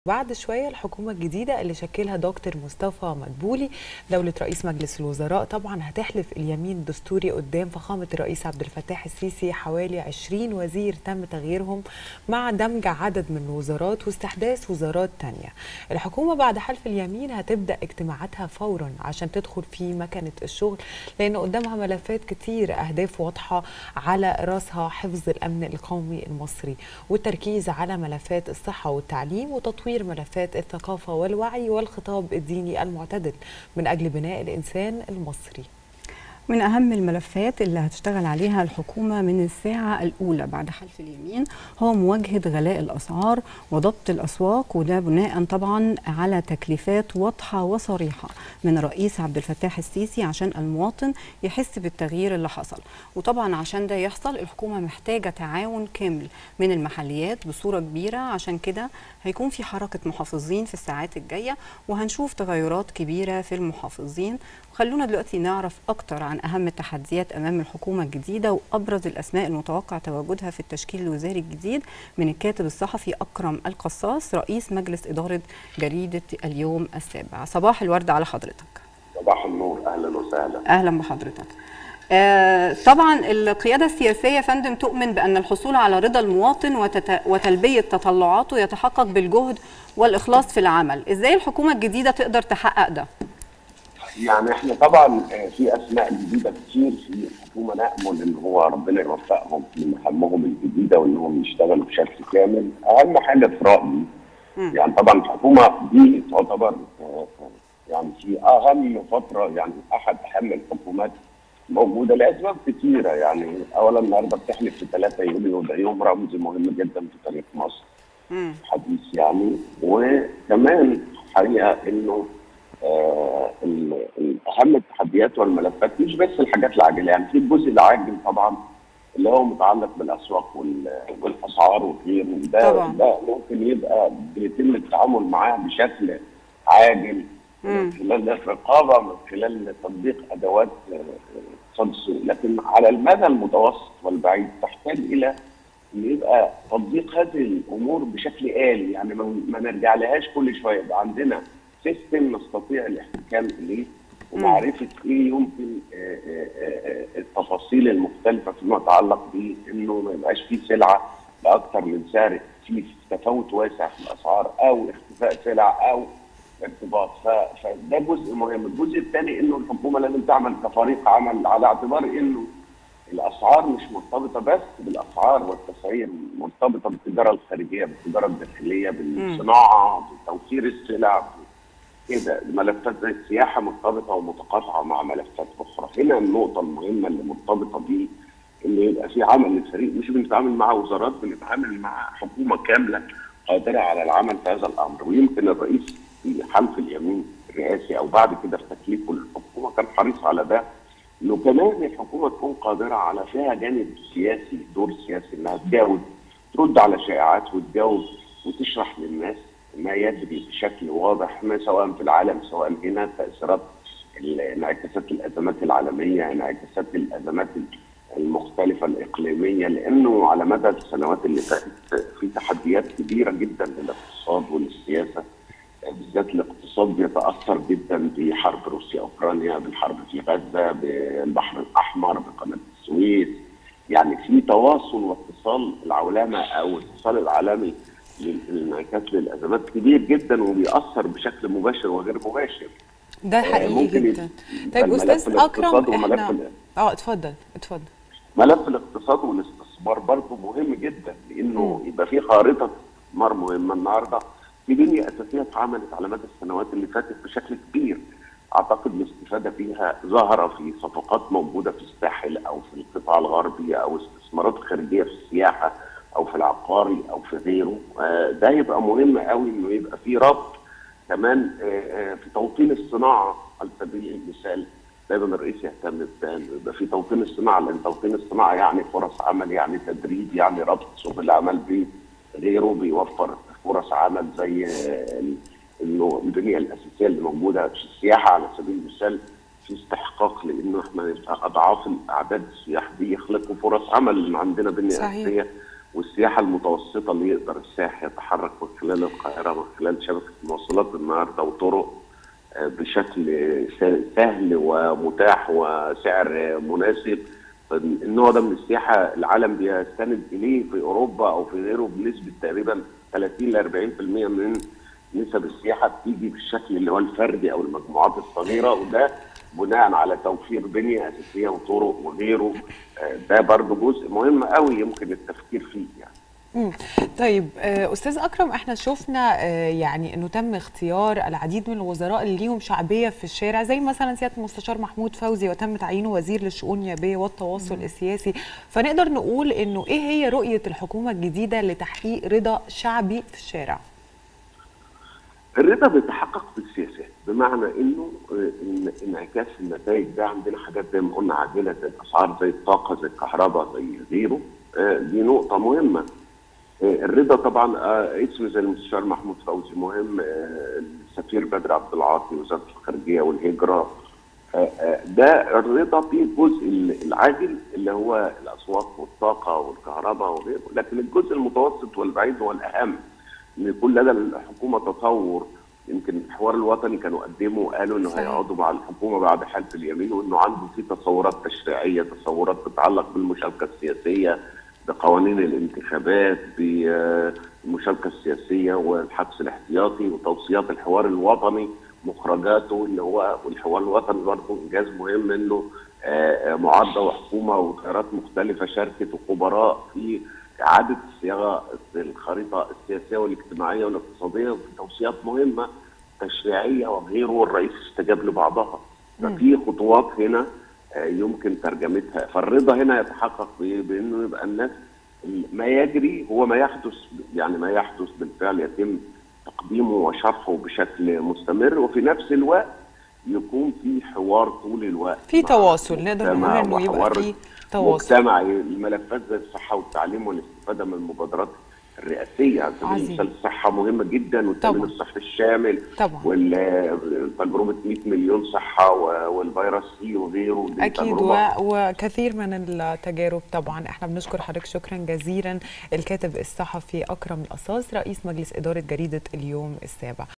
بعد شوية الحكومة الجديدة اللي شكلها دكتور مصطفى مدبولي دولة رئيس مجلس الوزراء طبعا هتحلف اليمين الدستوري قدام فخامة الرئيس عبد الفتاح السيسي حوالي 20 وزير تم تغييرهم مع دمج عدد من الوزارات واستحداث وزارات تانية الحكومة بعد حلف اليمين هتبدأ اجتماعاتها فورا عشان تدخل في مكنة الشغل لأن قدامها ملفات كتير أهداف واضحة على رأسها حفظ الأمن القومي المصري والتركيز على ملفات الصحة والتعليم وتطوير تطوير ملفات الثقافة والوعي والخطاب الديني المعتدل من أجل بناء الإنسان المصري من أهم الملفات اللي هتشتغل عليها الحكومة من الساعة الأولى بعد حلف اليمين هو مواجهة غلاء الأسعار وضبط الأسواق وده بناء طبعا على تكليفات واضحة وصريحة من الرئيس عبد الفتاح السيسي عشان المواطن يحس بالتغيير اللي حصل وطبعا عشان ده يحصل الحكومة محتاجة تعاون كامل من المحليات بصورة كبيرة عشان كده هيكون في حركة محافظين في الساعات الجاية وهنشوف تغيرات كبيرة في المحافظين خلونا دلوقتي نعرف أكتر عن أهم التحديات أمام الحكومة الجديدة وأبرز الأسماء المتوقع تواجدها في التشكيل الوزاري الجديد من الكاتب الصحفي أكرم القصاص رئيس مجلس إدارة جريدة اليوم السابع صباح الورد على حضرتك صباح النور أهلا وسهلا أهلا بحضرتك آه طبعا القيادة السياسية يا فندم تؤمن بأن الحصول على رضا المواطن وتت... وتلبية تطلعاته يتحقق بالجهد والإخلاص في العمل إزاي الحكومة الجديدة تقدر تحقق ده؟ يعني احنا طبعا في اسماء جديده كتير في الحكومه نامل ان هو ربنا يوفقهم في مهامهم الجديده وانهم يشتغلوا بشكل كامل اهم حاجه في رايي يعني طبعا الحكومه دي تعتبر يعني في اهم فتره يعني احد اهم الحكومات موجوده لاسباب كثيره يعني اولا النهارده بتحلف في 3 يوليو وده يوم رمزي مهم جدا في تاريخ مصر حديث يعني وكمان حقيقه انه آه اهم التحديات والملفات مش بس الحاجات العاجله يعني في الجزء العاجل طبعا اللي هو متعلق بالاسواق والاسعار وغيره ده طبعا. ده ممكن يبقى بيتم التعامل معاه بشكل عاجل من خلال الرقابه من خلال تطبيق ادوات اقتصاد السوق لكن على المدى المتوسط والبعيد تحتاج الى ان يبقى تطبيق هذه الامور بشكل آلي يعني ما نرجع لهاش كل شويه يبقى عندنا سيستم نستطيع الاحتكام اليه ومعرفه ايه يمكن التفاصيل المختلفه فيما يتعلق بانه ما يبقاش في سلعه باكثر من سعر في تفاوت واسع في الاسعار او اختفاء سلع او ارتباط فده جزء مهم، الجزء الثاني انه الحكومه لازم تعمل كفريق عمل على اعتبار انه الاسعار مش مرتبطه بس بالاسعار والتسعير مرتبطه بالتجاره الخارجيه بالتجاره الداخليه بالصناعه بتوفير السلع كده ملفات زي السياحه مرتبطه ومتقاطعه مع ملفات اخرى هنا النقطه المهمه اللي مرتبطه بيه ان يبقى في عمل للفريق مش بنتعامل مع وزارات بنتعامل مع حكومه كامله قادره على العمل في هذا الامر ويمكن الرئيس في حلف اليمين الرئاسي او بعد كده في تكليفه للحكومه كان حريص على ده انه كمان الحكومه تكون قادره على فيها جانب سياسي دور سياسي انها تجاوب ترد على شائعات وتجاوب وتشرح للناس ما يجري بشكل واضح ما سواء في العالم سواء هنا تاثيرات انعكاسات الازمات العالميه انعكاسات الازمات المختلفه الاقليميه لانه على مدى السنوات اللي فاتت في تحديات كبيره جدا للاقتصاد وللسياسه بالذات الاقتصاد بيتاثر جدا بحرب روسيا اوكرانيا بالحرب في غزه بالبحر الاحمر بقناه السويس يعني في تواصل واتصال العولمه او الاتصال العالمي للانعكاس للازمات كبير جدا وبيأثر بشكل مباشر وغير مباشر ده حقيقي جدا طيب استاذ اكرم احنا اه اتفضل اتفضل ملف الاقتصاد والاستثمار برضه مهم جدا لانه يبقى في خارطه استثمار مهمه النهارده في بنيه اساسيه اتعملت على مدى السنوات اللي فاتت بشكل كبير اعتقد الاستفاده فيها ظاهره في صفقات موجوده في الساحل او في القطاع الغربي او استثمارات خارجيه في السياحه او في العقاري او في غيره ده يبقى مهم قوي انه يبقى في ربط كمان في توطين الصناعه على سبيل المثال دايما الرئيس يهتم بده يبقى في توطين الصناعه لان توطين الصناعه يعني فرص عمل يعني تدريب يعني ربط سوق العمل بغيره بيوفر فرص عمل زي انه البنيه الاساسيه اللي موجوده في السياحه على سبيل المثال في استحقاق لانه احنا اضعاف اعداد السياح دي يخلقوا فرص عمل عندنا بنيه صحيح. اساسيه والسياحه المتوسطه اللي يقدر السائح يتحرك من خلال القاهره من خلال شبكه المواصلات النهارده وطرق آه، بشكل س- سهل ومتاح وسعر مناسب النوع ده من السياحه العالم بيستند اليه في اوروبا او في غيره بنسبه تقريبا 30 ل 40% من نسب السياحه بتيجي بالشكل اللي هو الفردي او المجموعات الصغيره وده بناء على توفير بنيه اساسيه وطرق وغيره آه، ده برضه جزء مهم قوي يمكن التفكير فيه يعني مم. طيب آه، استاذ اكرم احنا شفنا آه، يعني انه تم اختيار العديد من الوزراء اللي ليهم شعبيه في الشارع زي مثلا سياده المستشار محمود فوزي وتم تعيينه وزير للشؤون النيابيه والتواصل السياسي فنقدر نقول انه ايه هي رؤيه الحكومه الجديده لتحقيق رضا شعبي في الشارع الرضا بيتحقق بالسياسات بمعنى انه آه، إن انعكاس النتائج ده عندنا حاجات زي ما قلنا عاجله زي الاسعار زي الطاقه زي الكهرباء زي غيره آه، دي نقطه مهمه آه، الرضا طبعا آه، اسم زي المستشار محمود فوزي مهم آه، السفير بدر عبد العاطي وزاره الخارجيه والهجره آه، آه، ده الرضا فيه الجزء العاجل اللي هو الاصوات والطاقه والكهرباء وغيره لكن الجزء المتوسط والبعيد هو الاهم ان يكون لدى الحكومه تصور يمكن الحوار الوطني كانوا قدموا قالوا انه صحيح. هيقعدوا مع الحكومه بعد حلف اليمين وانه عنده في تصورات تشريعيه تصورات تتعلق بالمشاركه السياسيه بقوانين الانتخابات بالمشاركه السياسيه والحبس الاحتياطي وتوصيات الحوار الوطني مخرجاته اللي هو والحوار الوطني برضه انجاز مهم انه آه، آه، معارضه وحكومه وتيارات مختلفه شاركت وخبراء في اعاده صياغه الخريطه السياسيه والاجتماعيه والاقتصاديه وفي توصيات مهمه تشريعيه وغيره والرئيس استجاب لبعضها ففي خطوات هنا آه، يمكن ترجمتها فالرضا هنا يتحقق بإيه؟ بانه يبقى الناس ما يجري هو ما يحدث يعني ما يحدث بالفعل يتم تقديمه وشرحه بشكل مستمر وفي نفس الوقت يكون في حوار طول الوقت في مع تواصل نقدر نقول المجتمع انه يبقى وحوار في تواصل مجتمعي الملفات زي الصحه والتعليم والاستفاده من المبادرات الرئاسيه على سبيل عظيم. المثال الصحه مهمه جدا والتامين طبعا. الصحي الشامل طبعا. وتجربه 100 مليون صحه و- والفيروس سي وغيره دي اكيد تجربة و... وكثير من التجارب طبعا احنا بنشكر حضرتك شكرا جزيلا الكاتب الصحفي اكرم القصاص رئيس مجلس اداره جريده اليوم السابع